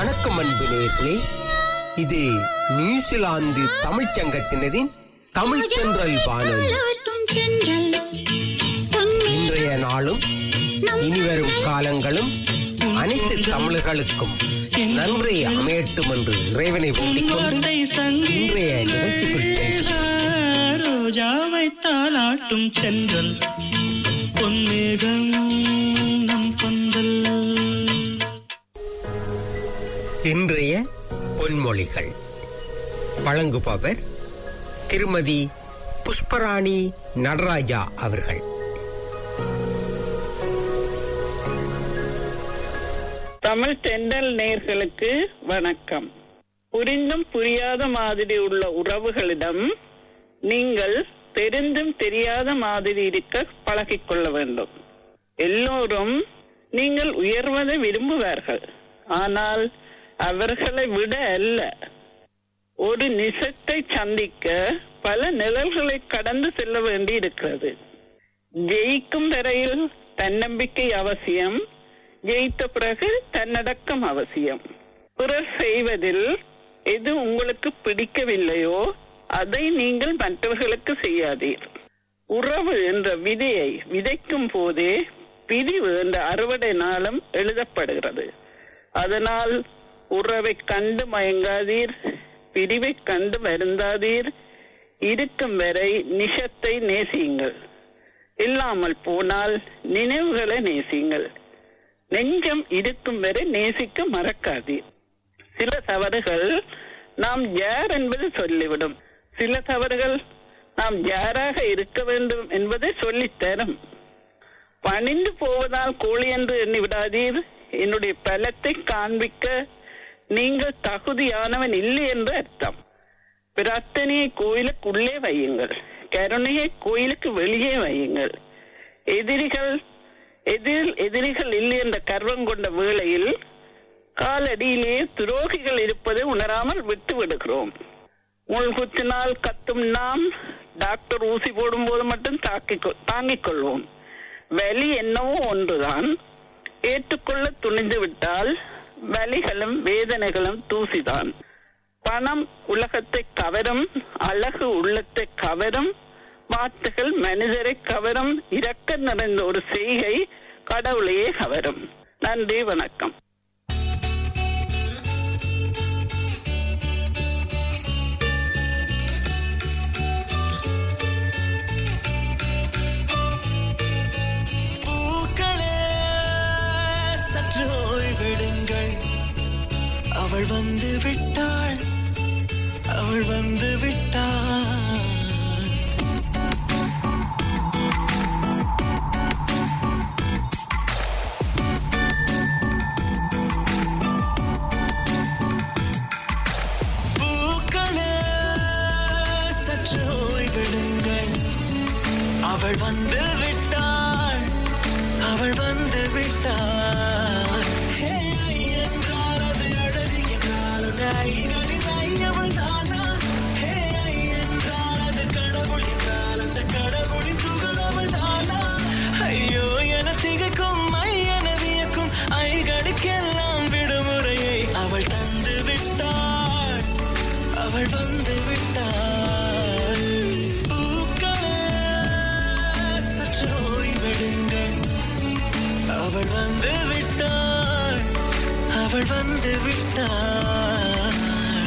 வணக்கம் அன்பு நேயர்களே இது நியூசிலாந்து தமிழ்ச் சங்கத்தினரின் தமிழ் தென்றல் வானொலி இன்றைய நாளும் இனிவரும் காலங்களும் அனைத்து தமிழர்களுக்கும் நன்றி அமையட்டும் என்று இறைவனை வேண்டிக் கொண்டு இன்றைய நிகழ்ச்சிக்குள் செல்கிறோம் ரோஜாவை தாளாட்டும் சென்றல் பொன்னேகம் நம் பந்தல் இன்றைய பொன்மொழிகள் வழங்குபவர் திருமதி புஷ்பராணி நடராஜா அவர்கள் தமிழ் தென்றல் நேர்களுக்கு வணக்கம் புரிந்தும் புரியாத மாதிரி உள்ள உறவுகளிடம் நீங்கள் தெரிந்தும் தெரியாத மாதிரி இருக்க பழகிக் கொள்ள வேண்டும் எல்லோரும் நீங்கள் உயர்வதை விரும்புவார்கள் ஆனால் அவர்களை விட அல்ல ஒரு நிசத்தை சந்திக்க பல நிழல்களை கடந்து செல்ல வேண்டி இருக்கிறது ஜெயிக்கும் வரையில் தன்னம்பிக்கை அவசியம் ஜெயித்த பிறகு தன்னடக்கம் அவசியம் பிறர் செய்வதில் எது உங்களுக்கு பிடிக்கவில்லையோ அதை நீங்கள் மற்றவர்களுக்கு செய்யாதீர் உறவு என்ற விதையை விதைக்கும் போதே பிரிவு என்ற அறுவடை நாளும் எழுதப்படுகிறது அதனால் உறவை கண்டு மயங்காதீர் பிரிவை கண்டு வருந்தாதீர் இருக்கும் வரை நிஷத்தை நேசியுங்கள் இல்லாமல் போனால் நினைவுகளை நேசியுங்கள் நெஞ்சம் இருக்கும் வரை நேசிக்க மறக்காதீர் சில தவறுகள் நாம் யார் என்பது சொல்லிவிடும் சில தவறுகள் நாம் யாராக இருக்க வேண்டும் என்பதை சொல்லித்தரும் பணிந்து போவதால் கோழி என்று எண்ணி விடாதீர் என்னுடைய பலத்தை காண்பிக்க நீங்கள் தகுதியானவன் இல்லை என்று அர்த்தம் பிரார்த்தனையை கோயிலுக்குள்ளே வையுங்கள் கருணையை கோயிலுக்கு வெளியே வையுங்கள் எதிரிகள் எதிரில் எதிரிகள் இல்லை என்ற கர்வம் கொண்ட வேளையில் காலடியிலே துரோகிகள் இருப்பதை உணராமல் விட்டு விடுகிறோம் முள்குத்தினால் கத்தும் நாம் டாக்டர் ஊசி போடும்போது மட்டும் தாக்கிக் தாங்கிக் கொள்வோம் வலி என்னவோ ஒன்றுதான் ஏற்றுக்கொள்ள துணிந்து விட்டால் வலிகளும் வேதனைகளும் தூசிதான் பணம் உலகத்தை கவரும் அழகு உள்ளத்தை கவரும் வார்த்தைகள் மனிதரை கவரும் இரக்க நிறைந்த ஒரு செய்கை கடவுளையே கவரும் நன்றி வணக்கம் பூக்களே சற்று ஓய்வெடுங்கள் அவள் வந்து விட்டாள் அவள் வந்து விட்டாள் பூக்களே சற்று ஓய்வெடுங்கள் அவள் வந்து விட்டாள் அவள் வந்து விட்டாள் ஹே, ஐ என்றால் அது அழகு என்றால் அது ஐகளின் ஐ அவள் தானா ஹே, ஐ என்றால் அது கடவுள் என்றால் அந்த கடவுளின் துகள் அவள் தானா ஐயோ என திகைக்கும் ஐ என வியக்கும் ஐகளுக்கெல்லாம் விடுமுறையை அவள் தந்து விட்டாள் அவள் வந்து விட்டாள் பூக்களே சற்று ஓய்வெடுங்கள் அவள் வந்து விட்டாள் அவள் வந்து விட்டாள்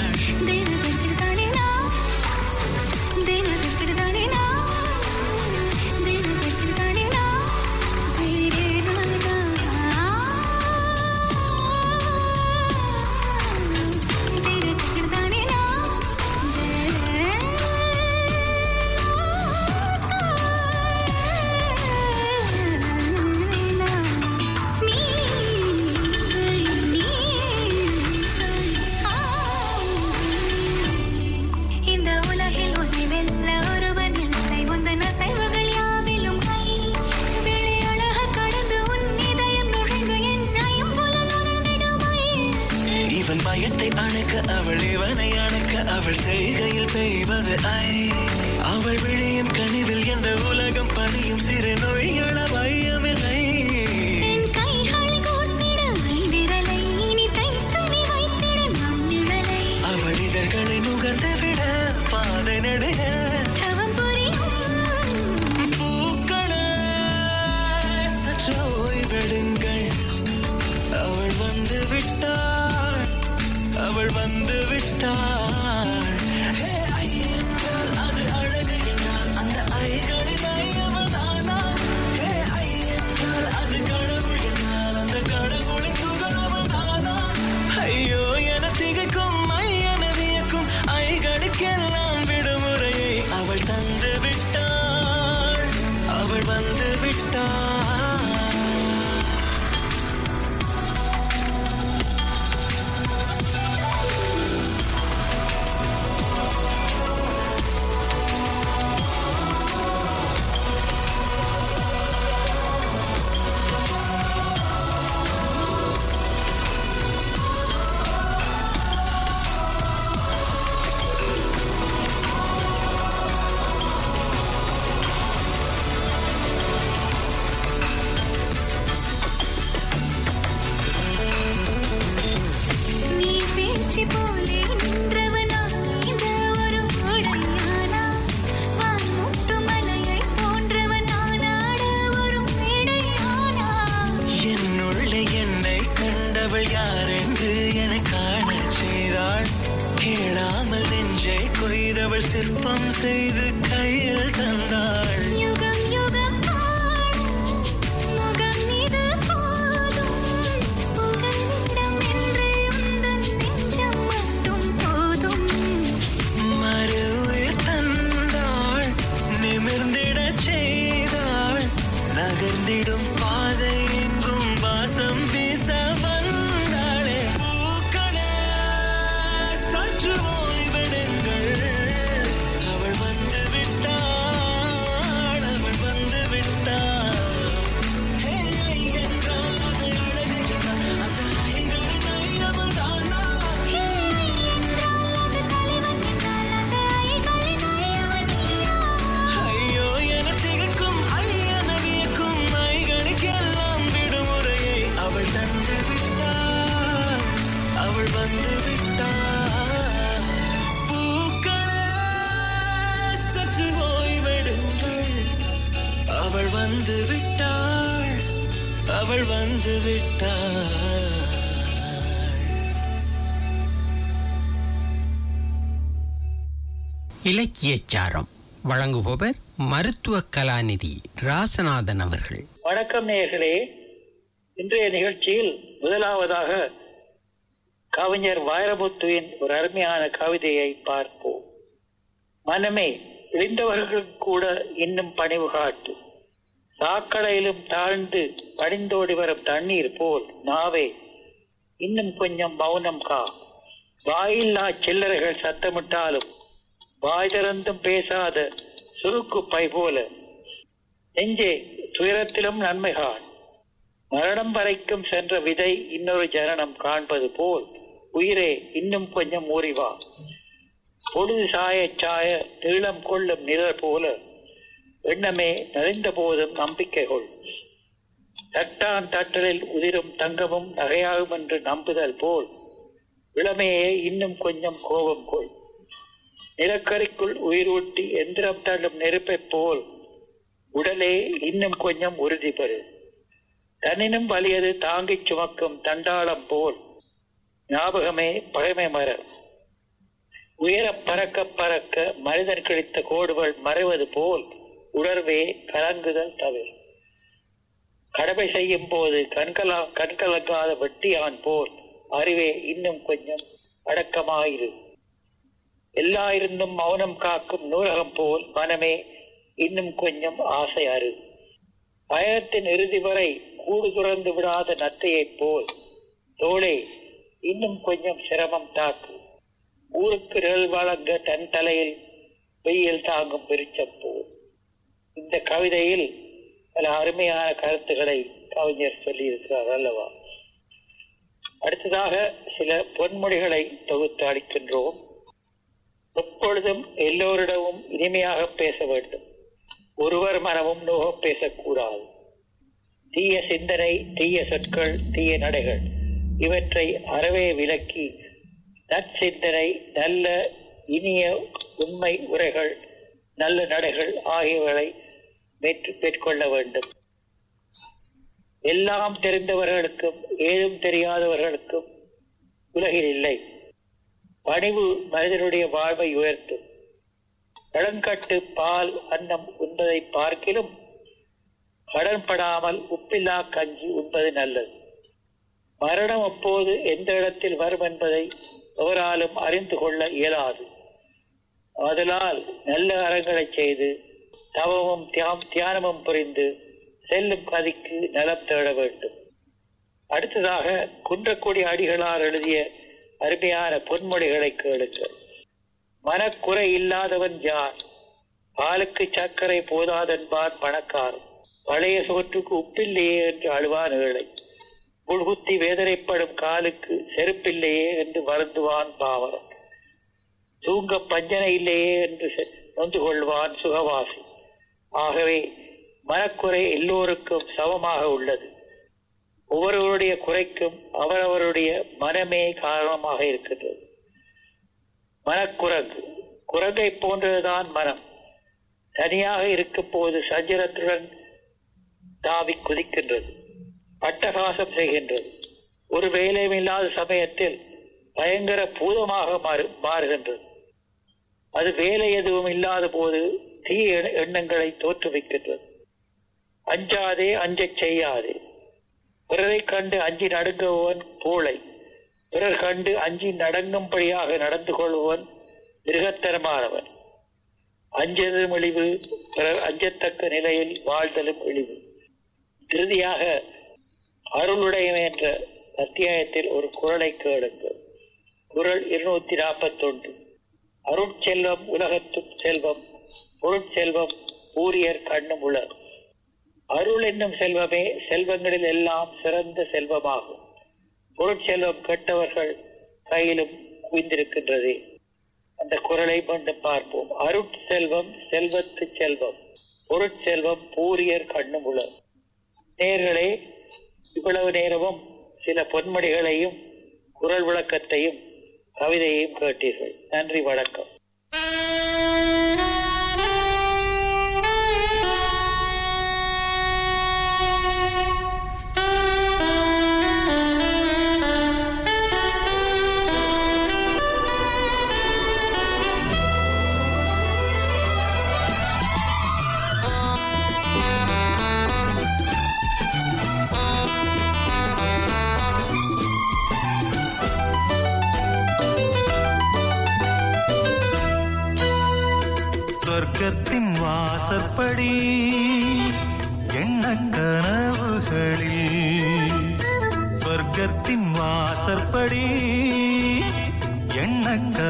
இந்த உலகில் உன்னை வெல்ல ஒருவன் இல்லை உந்தன் அசைவுகள் யாவிலும் கை விழி அழக கடந்து உன் இதயம் நுழைந்து என்னையும் போல நுழைந்திடுமை இவன் பயத்தை அணைக்க அவள் இவனை அணைக்க அவள் செய்கையில் பெய்வது ஐ அவள் விழியின் கனிவில் எந்த உலகம் பணியும் சிறு நோய்கள பயமில்லை என் கைகள் கோர்த்திட ஐ விரலை இனி தைத்து நீ வைத்த நகர்ந்து விட பாதை நடுக தவம் புரியும் பூக்களே சற்று ஓய்வெடுங்கள் அவள் வந்து விட்டாள் அவள் வந்து விட்டாள் ஹே, ஐ என்றால் அது அழகு என்றால் அந்த ஐகளின் ஐ அவள் தானா ஹே, ஐ என்றால் அது கடவுள் என்றால் அந்த கடவுளின் துகள் அவள் தானா ஐயோ என திகைக்கும் ஐ என வியக்கும் ஐகளுக்கெல்லாம் விடுமுறையை அவள் தந்து விட்டாள் அவள் வந்து விட்டாள் நீ வீழ்ச்சி போலே நின்றவனா இந்த ஒரு உடையானா வான் முட்டும் மலையை போன்றவனானாட ஒரு மேடையானா என்னுள்ளே என்னை கண்டவள் யார் என்று என காணச் செய்தாள் கேளாமல் நெஞ்சை கொய்தவள் சிற்பம் செய்து கையில் தந்தாள் யுகம் யுகம் ஆடும் முகம் இது போதும் புகலிடம் என்று உந்தன் நெஞ்சம் மட்டும் போதும் மறு உயிர் தந்தாள் நிமிர்ந்திடச் செய்தாள் நகர்ந்திடும் பாதை எங்கும் வாசம் வீச வந்தாளே பூக்களே சற்று ஓய்வெடுங்கள் அவள் வந்து விட்டாள் அவள் வந்து விட்டாள் ஹே, ஐ என்றால் அது அழகு என்றால் அந்த ஐகளின் ஐ அவள் தானா ஹே என்றால் அது தலைவன் என்றால் அந்த ஐகளின் ஐயவன் நீயா ஐயோ என திகைக்கும் ஐயன வியக்கும் ஐகளுக்கெல்லாம் விடுமுறையை அவள் தந்து விட்டாள் அவள் வந்து விட்டாள் பூக்களே சற்று ஓய்வெடுங்கள் அவள் வந்து விட்டாள் அவள் வந்து விட்டாள் இலக்கியச்சாரம் வழங்குபவர் மருத்துவ கலாநிதி ராசநாதன் அவர்கள் வணக்கம் நேயர்களே இன்றைய நிகழ்ச்சியில் முதலாவதாக கவிஞர் வைரமுத்துவின் ஒரு அருமையான கவிதையை பார்ப்போம் மனமே இழிந்தவர்கள் கூட இன்னும் பணிவு காட்டு சாக்கடையிலும் தாழ்ந்து வடிந்தோடி வரும் தண்ணீர் போல் நாவே இன்னும் கொஞ்சம் மௌனம் கா வாயில்லா சில்லறைகள் சத்தமிட்டாலும் வாய் திறந்தும் பேசாத சுருக்கு பை போல நெஞ்சே துயரத்திலும் நன்மைகான் மரணம் வரைக்கும் சென்ற விதை இன்னொரு ஜனனம் காண்பது போல் உயிரே இன்னும் கொஞ்சம் ஊறிவா பொழுது சாய சாய நீளம் கொள்ளும் நிழல் போல எண்ணமே நலிந்த போதும் நம்பிக்கை கொள் தட்டான் தட்டலில் உதிரும் தங்கமும் நகையாகும் என்று நம்புதல் போல் இளமையே இன்னும் கொஞ்சம் கோபம் கொள் நிலக்கரிக்குள் உயிரூட்டி எந்திரம் தள்ளும் நெருப்பைப் போல் உடலே இன்னும் கொஞ்சம் உறுதி பெறு தன்னினும் வலியது தாங்கிச் சுமக்கும் தண்டாளம் போல் ஞாபகமே பகைமை மர உயர பறக்க பறக்க மனிதன் கிடைத்த கோடுகள் மறைவது போல் உணர்வே கலங்குதல் தவிர கடமை செய்யும் போது கண்கலா கண்கலங்காத வெட்டியான் போல் அறிவே இன்னும் கொஞ்சம் அடக்கமாயிரு எல்லா இருந்தும் மௌனம் காக்கும் நூலகம் போல் மனமே இன்னும் கொஞ்சம் ஆசை அரு பயணத்தின் இறுதி வரை கூடு துறந்து விடாத நத்தையைப் போல் தோளே இன்னும் கொஞ்சம் சிரமம் தாக்கு ஊருக்கு நிழல் வழங்க தன் தலையில் வெயில் தாங்கும் விருச்சம் போல் இந்த கவிதையில் பல அருமையான கருத்துக்களை கவிஞர் சொல்லியிருக்கிறார் அல்லவா அடுத்ததாக சில பொன்மொழிகளை தொகுத்து அளிக்கின்றோம் எப்பொழுதும் எல்லோரிடமும் இனிமையாக பேச வேண்டும் ஒருவர் மனமும் நோக பேசக்கூடாது தீய சிந்தனை தீய சொற்கள் தீய நடைகள் இவற்றை அறவே விலக்கி நற்சிந்தனை நல்ல இனிய உண்மை உரைகள் நல்ல நடைகள் ஆகியவைகளை மேற்று மேற்கொள்ள வேண்டும் எல்லாம் தெரிந்தவர்களுக்கும் ஏதும் தெரியாதவர்களுக்கும் உலகில் இல்லை பணிவு மனிதனுடைய வாழ்வை உயர்த்தும் கடன்கட்டு பால் அன்னம் உண்பதை பார்க்கிலும் கடன்படாமல் உப்பில்லா கஞ்சி உண்பது நல்லது மரணம் அப்போது எந்த இடத்தில் வரும் என்பதை எவராலும் அறிந்து கொள்ள இயலாது ஆதலால் நல்ல அறங்களை செய்து தவமும் தியாம் தியானமும் புரிந்து செல்லும் கதிக்கு நலம் தேட வேண்டும் அடுத்ததாக குன்றக்குடி அடிகளார் எழுதிய அருமையான பொன்மொழிகளை கேளுங்கள் மனக்குறை இல்லாதவன் யார் பாலுக்கு சர்க்கரை போதாதென்பார் பணக்காரன் பழைய சோற்றுக்கு உப்பில்லையே என்று அழுவான் ஏழை உள்குத்தி வேதனைப்படும் காலுக்கு செருப்பில்லையே என்று வருந்துவான் பாவரன் தூங்க பஞ்சனை இல்லையே என்று செ- நொந்து கொள்வான் சுகவாசி ஆகவே மனக்குறை எல்லோருக்கும் சமமாக உள்ளது ஒவ்வொருவருடைய குறைக்கும் அவரவருடைய மனமே காரணமாக இருக்கின்றது மனக்குரங்கு குரங்கை போன்றதுதான் மனம் தனியாக இருக்கும் போது சஞ்சலத்துடன் தாவி குதிக்கின்றது அட்டகாசம் செய்கின்றது ஒரு வேலையும் இல்லாத சமயத்தில் பயங்கர பூதமாக மாறு மாறுகின்றது அது வேலை எதுவும் இல்லாத போது தீய எண்ண- எண்ணங்களை தோற்றுவிக்கின்றது அஞ்சாதே அஞ்சச் செய்யாதே பிறரை கண்டு அஞ்சி நடுங்குபவன் பூளை பிறர் கண்டு அஞ்சி நடங்கும்படியாக நடந்து கொள்பவன் மிருகத்தனமானவன் அஞ்சதும் இழிவு பிறர் அஞ்சத்தக்க நிலையில் வாழ்தலும் இழிவு இறுதியாக அருளுடையவன் என்ற அத்தியாயத்தில் ஒரு குரலை கேளுங்கள் குரல் இருநூத்தி நாற்பத்தொன்று அருட்செல்வம் உலகத்தும் செல்வம் பொருட்செல்வம் ஊரியர் கண்ணும் உலர் அருள் என்னும் செல்வமே செல்வங்களில் எல்லாம் சிறந்த செல்வமாகும் பொருட்செல்வம் கெட்டவர்கள் கையிலும் குவிந்திருக்கின்றது அந்த குரலை மீண்டும் பார்ப்போம் அருட்செல்வம் செல்வத்து செல்வம் பொருட்செல்வம் பூரியர் கண்ணும் உலர் நேர்களே இவ்வளவு நேரமும் சில பொன்மொழிகளையும் குரல் விளக்கத்தையும் கவிதையையும் கேட்டீர்கள் நன்றி வணக்கம் சொர்க்கத்தின் வாசற்படி எண்ண கனவுகளில் சொர்க்கத்தின் வாசற்படி எண்ண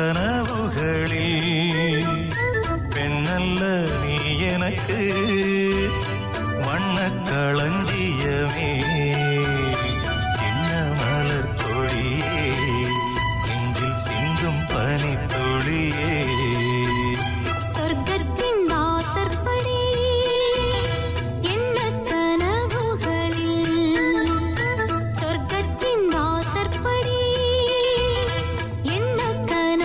கனவுகளில் பெண்ணல்ல நீ எனக்கு வண்ண களஞ்சியமே என்ன மலர் கொடியே நெஞ்சில் சிந்தும் பனித்துளியே சொர்க்கத்தின் வாசற்படி எண்ணக் கனவுகளில் சொர்க்கத்தின் வாசற்படி எண்ணக்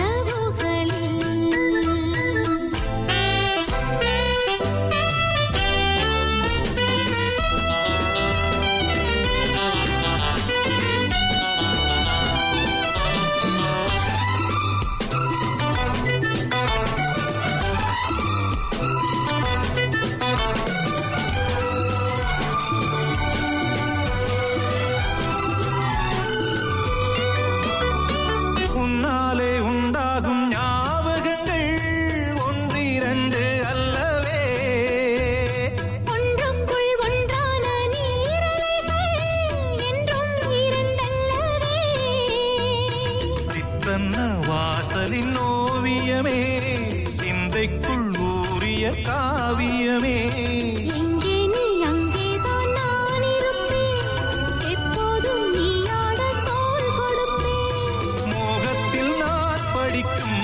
உன்னாலே உண்டாகும் ஞாபகங்கள் ஒன்றிரண்டு அல்லவே ஒன்றுக்குள் ஒன்றான நீரலைகள் என்றும் இரண்டல்லவே சித்தன்ன வாசலின் ஓவியமே சிந்தைக்குள் ஊறிய காவியமே எங்கே நீ அங்கேதான் நான் இருப்பேன் எப்போதும் நீ ஆட தோள் கொடுப்பேன் மோகத்தில் நான் படிக்கும்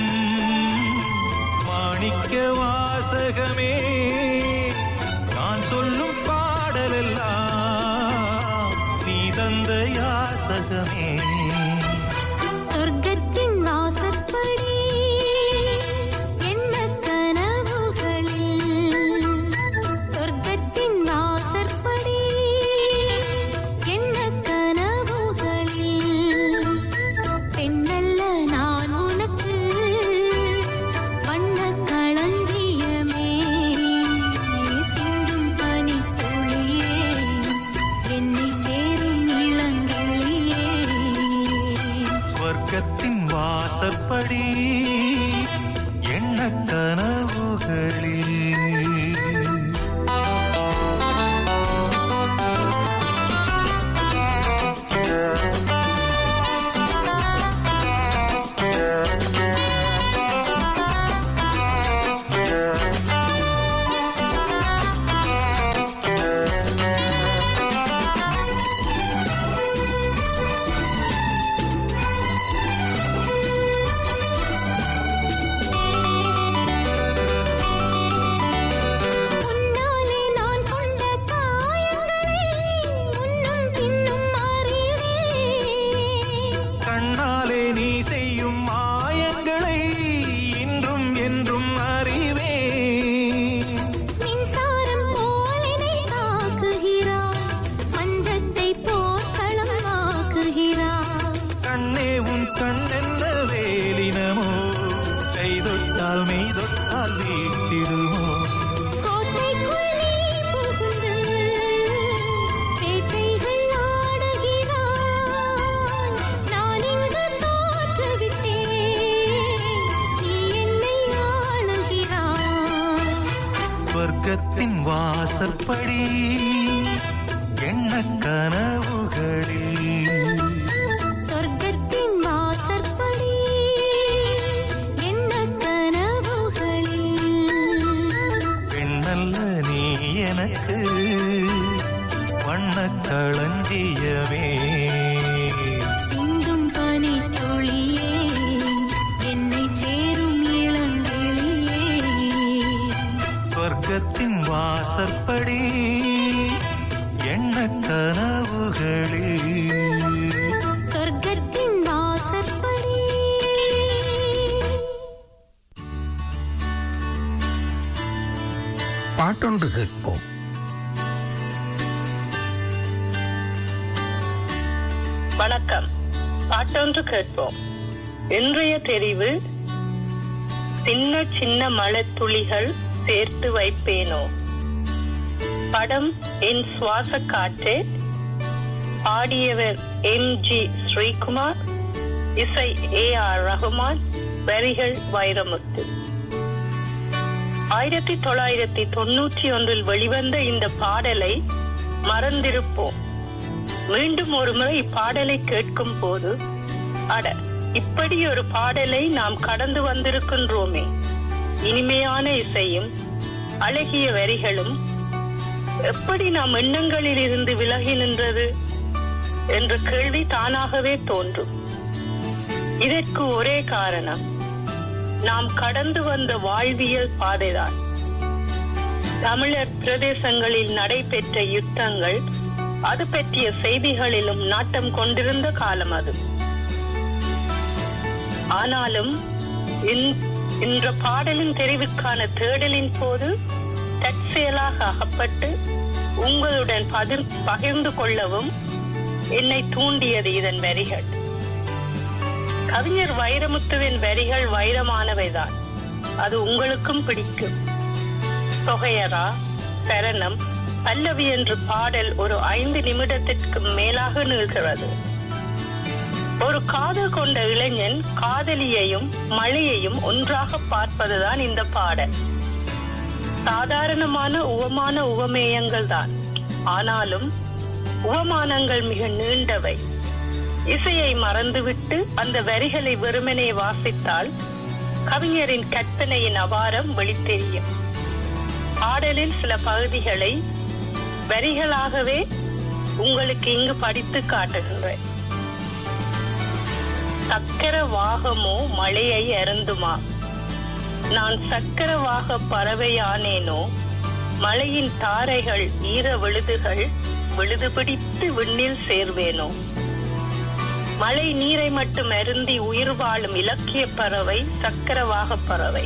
மாணிக்க வாசகமே நான் சொல்லும் பாடலெல்லாம் நீ தந்த யாசகமே சொர்க்கத்தின் வாசற்படி சொர்க்கத்தின் வாசற்படி எண்ண கனவுகளில் உன்னாலே நான் கொண்ட காயங்களை முன்னும் பின்னும் அறிவேன் கண்ணாலே நீ செய்யும் மாயங்களை இன்றும் என்றும் அறிவேன் மின்சாரம் போலினை தாக்குகிறாய் மஞ்சத்தை போர்க்களம் ஆக்குகிறாய் கண்ணே உன் கண்ணென்ன வேலினமோ கை தொட்டால் மெய் தொட்டால் வீட்டிடுமோ கோட்டைக்குள் நீ புகுந்து வேட்டைகள் ஆடுகிறாய் நான் இங்கு தோற்றுவிட்டேன் நீ என்னை ஆளுகிறாய் சொர்க்கத்தின் வாசற்படி எண்ண கனவுகளில் சொர்க்கத்தின் வாசற்படி என்ன கனவுகளில் பெண்ணல்ல நீ எனக்கு வண்ணக் களஞ்சியமே சிந்தும் பனி துளியே என்னை சேரும் இளங்கிளியே சொர்க்கத்தின் வாசற்படி எண்ண கனவுகளில் சொர்க்கத்தின் வாசற்படி பாட்டொன்று கேட்போம் வணக்கம் பாட்டொன்று கேட்போம் இன்றைய தெரிவு சின்ன சின்ன மழைத்துளிகள் சேர்த்து வைப்பேனோ படம் என் சுவாச காற்றே பாடியவர் எம் ஜி ஸ்ரீகுமார் இசை ஏ ஆர் ரகுமான் வரிகள் வைரமுத்து ஆயிரத்தி தொள்ளாயிரத்தி தொண்ணூற்றி ஒன்றில் வெளிவந்த இந்த பாடலை மறந்திருப்போம் மீண்டும் ஒரு முறை இப்பாடலை கேட்கும் போது அட இப்படி ஒரு பாடலை நாம் கடந்து வந்திருக்கின்றோமே இனிமையான இசையும் அழகிய வரிகளும் எப்படி நாம் எண்ணங்களில் இருந்து விலகி நின்றது என்ற கேள்வி தானாகவே தோன்றும் இதற்கு ஒரே காரணம் நாம் கடந்து வந்த வாழ்வியல் பாதைதான் தமிழர் பிரதேசங்களில் நடைபெற்ற யுத்தங்கள் அது பற்றிய செய்திகளிலும் நாட்டம் கொண்டிருந்த காலம் அது ஆனாலும் இன்- இன்ற பாடலின் தெரிவுக்கான தேடலின் போது தற்செயலாக அகப்பட்டு உங்களுடன் பதிர் பகிர்ந்து கொள்ளவும் என்னை தூண்டியது இதன் வரிகள் கவிஞர் வைரமுத்துவின் வரிகள் வைரமானவைதான் அது உங்களுக்கும் பிடிக்கும் தொகையரா சரணம் பல்லவி என்று பாடல் ஒரு ஐந்து நிமிடத்திற்கு மேலாக நீள்கிறது ஒரு காதல் கொண்ட இளைஞன் காதலியையும் மழையையும் ஒன்றாக பார்ப்பதுதான் இந்த பாடல் சாதாரணமான உவமான உவமேயங்கள் தான் ஆனாலும் உவமானங்கள் மிக நீண்டவை இசையை மறந்துவிட்டு அந்த வரிகளை வெறுமனே வாசித்தால் கவிஞரின் கற்பனையின் அபாரம் வெளித்தெரியும் பாடலில் சில பகுதிகளை வரிகளாகவே உங்களுக்கு இங்கு படித்து காட்டுகின்றேன் சக்கர வாகமோ மழையை அருந்துமா நான் சக்கரவாக பறவையானேனோ மழையின் தாரைகள் ஈர விழுதுகள் விழுது பிடித்து விண்ணில் சேர்வேனோ மழை நீரை மட்டும் அருந்தி உயிர் வாழும் இலக்கிய பறவை சக்கரவாக பறவை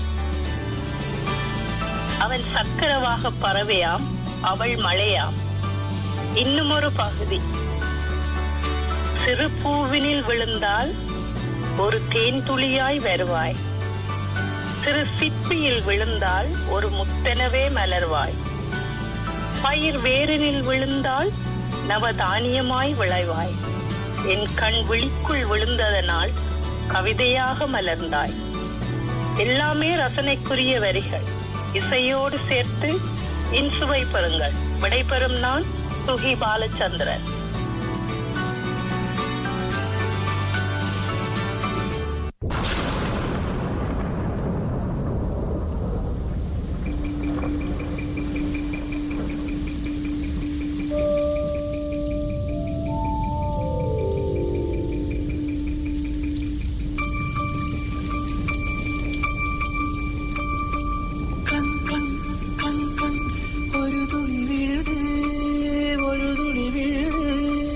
அவன் சக்கரவாக பறவையாம் அவள் மழையாம் இன்னும் ஒரு பகுதி சிறு பூவினில் விழுந்தால் ஒரு தேன் துளியாய் வருவாய் சிறு சிப்பியில் விழுந்தால் ஒரு முத்தெனவே மலர்வாய் பயிர் வேரினில் விழுந்தால் நவதானியமாய் விளைவாய் என் கண் விழிக்குள் விழுந்ததனால் கவிதையாக மலர்ந்தாய் எல்லாமே ரசனைக்குரிய வரிகள் இசையோடு சேர்த்து இன்சுவை பெறுங்கள் விடைபெறும் நான் சுகி பாலச்சந்திரன் க்ளங், க்ளங், க்ளங், க்ளங். ஒரு துளி விழுது ஒரு துளி விழுது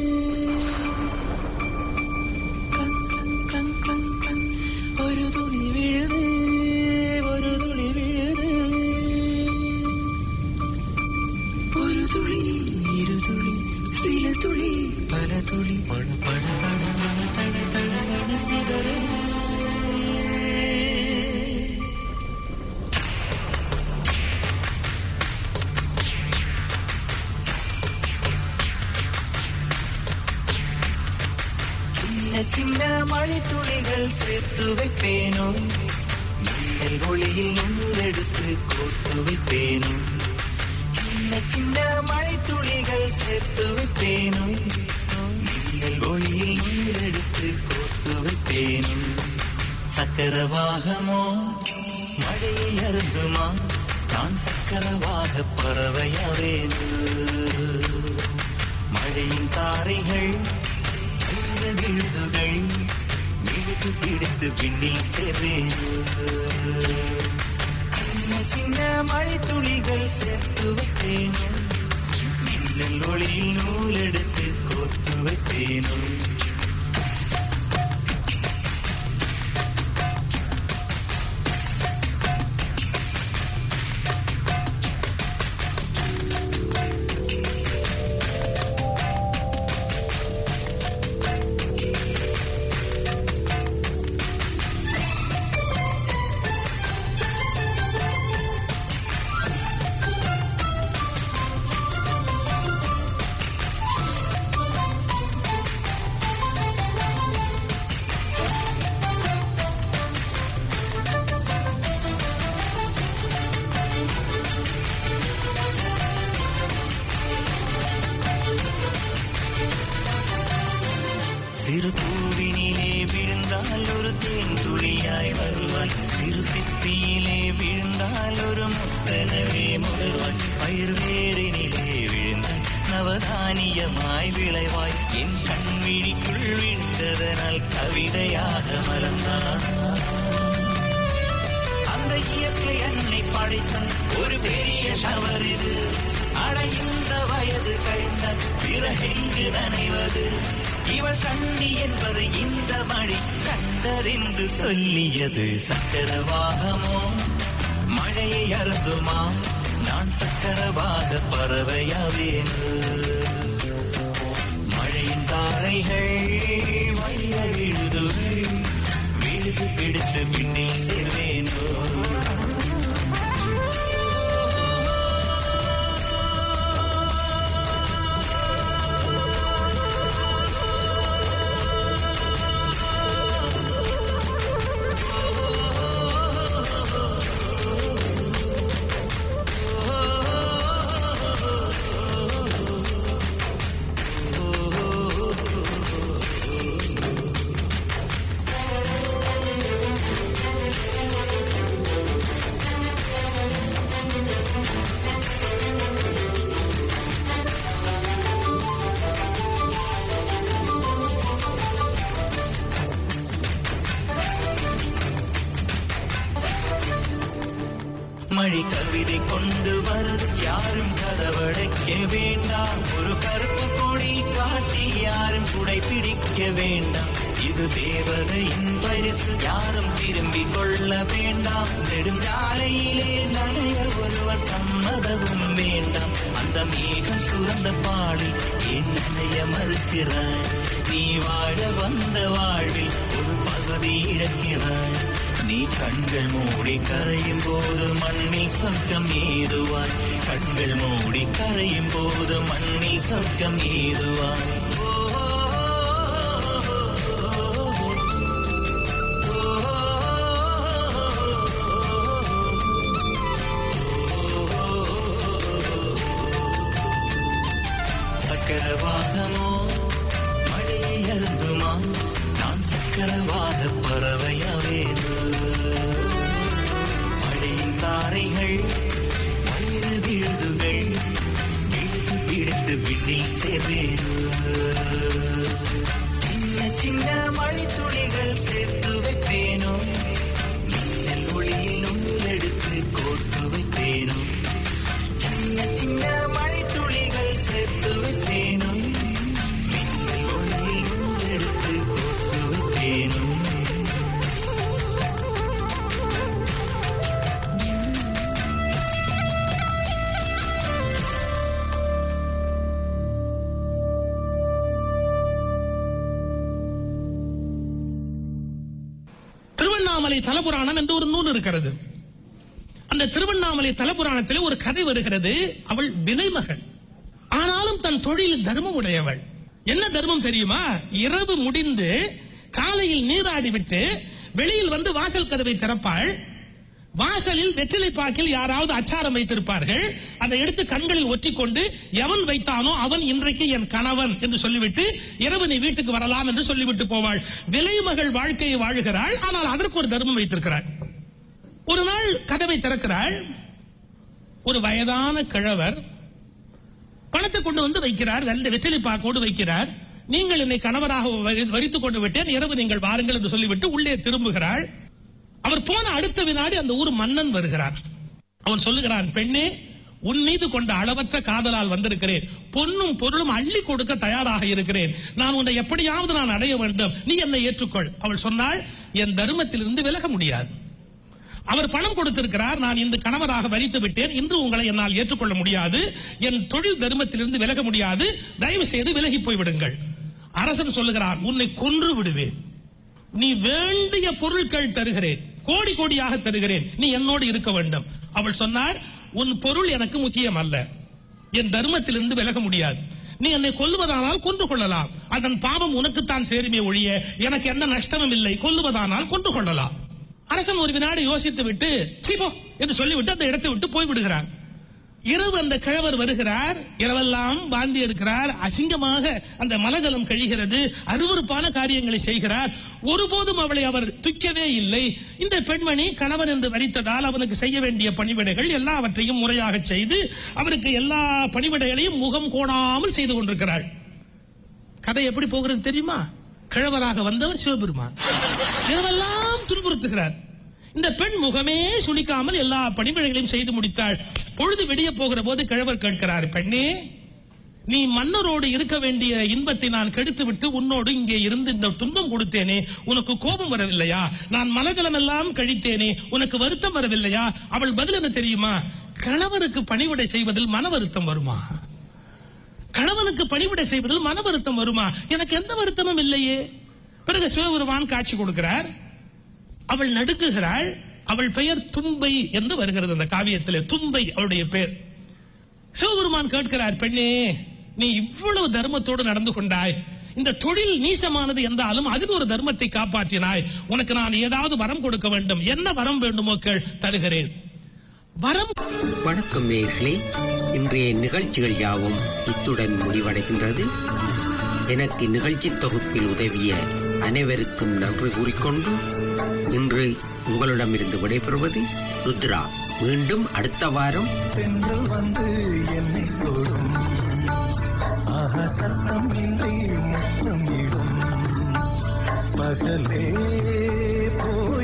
க்ளங், க்ளங், க்ளங், க்ளங், க்ளங். ஒரு துளி விழுது ஒரு துளி விழுது ஒரு துளி இரு துளி சில துளி பல துளி பட பட பட பட தட தட மன சிதறு சின்ன சின்ன மழை துளிகள் சேர்த்து வைப்பேனோ மின்னல் ஒளியில் நூலெடுத்து கோர்த்து வைப்பேனோ சின்ன சின்ன மழை துளிகள் சேர்த்து வைப்பேனோ மின்னல் ஒளியில் நூலெடுத்து கோர்த்து வைப்பேனோ சக்கரவாகமோ மழையை அருந்துமா நான் சக்கரவாக பறவையாவேனோ மழையின் தாரைகள் சின்ன விழுதுகள் விழுது பிடித்து விண்ணில் சேர்வேன் சின்ன சின்ன மழை துளிகள் சேர்த்து வைப்பேன் மின்னல் ஒளியில் நூல் எடுத்து கோர்த்து வைப்பேனோ சிறு பூவினிலே விழுந்தால் ஒரு தேன் துளியாய் வருவாய் சிறு சிப்பியிலே விழுந்தால் ஒரு முத்தனவே முகர்வாய் பயிர் வேரினிலே விழுந்தால் நவதானியமாய் விளைவாய் என் கண்விழிக்குள் விழுந்ததனால் கவிதையாக மலர்ந்தான் அந்த இயற்கை என்னை படைத்தான் ஒரு பெரிய ஷவர் இது அடைந்த வயது கழிந்த பிறகெங்கு நனைவது இவள் கண்ணி என்பது இந்த மழை கண்டறிந்து சொல்லியது சக்கரவாகமோ மழையை அருந்துமா நான் சக்கரவாக பறவையாவேன் மழையின் தாரைகள் வைர விழுதுகள் விழுது பிடித்து பின்னில் சேர்வேனோ மழை கவிதை கொண்டு வருது யாரும் கதவடைக்க வேண்டாம் ஒரு கருப்பு கொடி காட்டி யாரும் குடை பிடிக்க வேண்டாம் இது தேவதையின் பரிசு யாரும் திரும்பி கொள்ள வேண்டாம் நெடுஞ்சாலையிலே நனைய ஒருவர் சம்மதமும் வேண்டாம் அந்த மேகம் சுரந்த பாடி என் நனைய மறுக்கிறாய் நீ வாழ வந்த வாழ்வில் ஒரு பகுதி இழக்கிறாய் நீ கண்கள் மூடி கரையும் போது மண்ணில் சொர்க்கம் ஏதுவாய் கண்கள் மூடி கரையும் போது மண்ணில் சொர்க்கம் ஏதுவாய் ஓ, ஓ, ஓ, ஓ, ஓ. சக்கரவாக பறவையாவேனோ மழையின் தாரைகள் வைர வீழ்துகள் பிடித்து பிடித்து விண்ணில் சேர்வேனோ சின்ன சின்ன மழை துளிகள் சேர்த்து வைப்பேனோ மின்னல் ஒளியில் நூலெடுத்து கோர்த்து வைப்பேனோ சின்ன சின்ன மழை துளிகள் சேர்த்து வைப்பேனோ மின்னல் ஒளியில் நூலெடுத்து கோர்த்து வைப்பேனோ திருவண்ணாமலை தலபுராணம் என்று ஒரு நூல் இருக்கிறது அந்த திருவண்ணாமலை தலபுராணத்திலே ஒரு கதை வருகிறது அவள் விலைமகள் ஆனாலும் தன் தொழில் தர்மம் உடையவள் என்ன தர்மம் தெரியுமா இரவு முடிந்து காலையில் நீராடி விட்டு வெளியில் வந்து வாசல் கதவை திறப்பாள் வாசலில் வெற்றிலை பாக்கில் யாராவது அச்சாரம் வைத்திருப்பார்கள் அதை எடுத்து கண்களில் ஒற்றிக்கொண்டு எவன் வைத்தானோ அவன் இன்றைக்கு என் கணவன் என்று சொல்லிவிட்டு இரவு நீ வீட்டுக்கு வரலாம் என்று சொல்லிவிட்டு போவாள் விலைமகள் வாழ்க்கையை வாழுகிறாள் ஆனால் அதற்கு ஒரு தர்மம் வைத்திருக்கிறாள் ஒரு நாள் கதவை திறக்கிறாள் ஒரு வயதான கிழவர் பணத்தை கொண்டு வந்து வைக்கிறார் வெள்ளை வெற்றிலை பாக்கோடு வைக்கிறார் நீங்கள் என்னை கணவராக வரி- வரித்துக் கொண்டு விட்டேன் இரவு நீங்கள் வாருங்கள் என்று சொல்லிவிட்டு உள்ளே திரும்புகிறாள் அவர் போன அடுத்த வினாடி அந்த ஊர் மன்னன் வருகிறார் அவன் சொல்லுகிறான் பெண்ணே உன் மீது கொண்ட அளவற்ற காதலால் வந்திருக்கிறேன் பொன்னும் பொருளும் அள்ளி கொடுக்க தயாராக இருக்கிறேன் நான் உன்னை எப்படியாவது நான் அடைய வேண்டும் நீ என்னை ஏற்றுக்கொள் அவள் சொன்னாள் என் தர்மத்திலிருந்து விலக முடியாது அவர் பணம் கொடுத்திருக்கிறார் நான் இந்த கணவராக வரித்து விட்டேன் இன்று உங்களை என்னால் ஏற்றுக்கொள்ள முடியாது என் தொழில் தர்மத்திலிருந்து விலக முடியாது தயவு செய்து விலகி போய்விடுங்கள் அரசன் சொல்லுகிறான் உன்னை கொன்று விடுவேன் நீ வேண்டிய பொருட்கள் தருகிறேன் கோடி கோடியாக தருகிறேன் நீ என்னோடு இருக்க வேண்டும் அவள் சொன்னார் உன் பொருள் எனக்கு முக்கியம் அல்ல என் தர்மத்திலிருந்து விலக முடியாது நீ என்னை கொல்லுவதானால் கொன்று கொள்ளலாம் அதன் பாவம் உனக்குத்தான் சேருமே ஒழிய எனக்கு என்ன நஷ்டமும் இல்லை கொல்லுவதானால் கொன்று கொள்ளலாம் அரசன் ஒரு வினாடி யோசித்து விட்டு "சீ போ என்று சொல்லிவிட்டு அந்த இடத்தை விட்டு போய் விடுகிறார் இரவு அந்த கிழவர் வருகிறார் இரவெல்லாம் வாந்தி எடுக்கிறார் அசிங்கமாக அந்த மலஜலம் கழிகிறது அருவருப்பான காரியங்களை செய்கிறார் ஒருபோதும் அவளை அவர் துக்கவே இல்லை இந்த பெண்மணி கணவன் என்று வரித்ததால் அவனுக்கு செய்ய வேண்டிய பணிவிடைகள் எல்லாவற்றையும் முறையாக செய்து அவருக்கு எல்லா பணிவிடைகளையும் முகம் கோணாமல் செய்து கொண்டிருக்கிறாள் கதை எப்படி போகிறது தெரியுமா கிழவராக வந்தவர் சிவபெருமான் இரவெல்லாம் துன்புறுத்துகிறார் இந்த பெண் முகமே சுளிக்காமல் எல்லா பணிவிடைகளையும் செய்து முடித்தாள் பொழுது விடிய போகிற போது கிழவர் கேட்கிறார் பெண்ணே நீ மன்னரோடு இருக்க வேண்டிய இன்பத்தை நான் கெடுத்து விட்டு உன்னோடு இங்கே இருந்து இந்த துன்பம் கொடுத்தேனே உனக்கு கோபம் வரவில்லையா நான் மனஜலம் எல்லாம் கழித்தேனே உனக்கு வருத்தம் வரவில்லையா அவள் பதில் என்ன தெரியுமா கணவருக்கு பணிவிடை செய்வதில் மன வருத்தம் வருமா கணவனுக்கு பணிவிடை செய்வதில் மன வருத்தம் வருமா எனக்கு எந்த வருத்தமும் இல்லையே பிறகு சிவபெருமான் காட்சி கொடுக்கிறார் அவள் நடுங்குகிறாள் அவள் பெயர் தும்பை என்று வருகிறது அந்த காவியத்திலே தும்பை அவளுடைய பெயர் சிவபெருமான் கேட்கிறார் பெண்ணே நீ இவ்வளவு தர்மத்தோடு நடந்து கொண்டாய் இந்த தொழில் நீசமானது என்றாலும் அதில் ஒரு தர்மத்தை காப்பாற்றினாய் உனக்கு நான் ஏதாவது வரம் கொடுக்க வேண்டும் என்ன வரம் வேண்டுமோ கேள் தருகிறேன் வரம் வணக்கம் நேயர்களே இன்றைய நிகழ்ச்சிகள் யாவும் இத்துடன் முடிவடைகின்றது எனக்கு நிகழ்ச்சி தொகுப்பில் உதவிய அனைவருக்கும் நன்றி கூறிக்கொண்டு இன்று உங்களிடமிருந்து விடைபெறுவது ருத்ரா மீண்டும் அடுத்த வாரம் தென்றல் வந்து என்னை தொடும் ஆஹா சத்தம் இன்றி முத்தம் இடும் பகலே போல்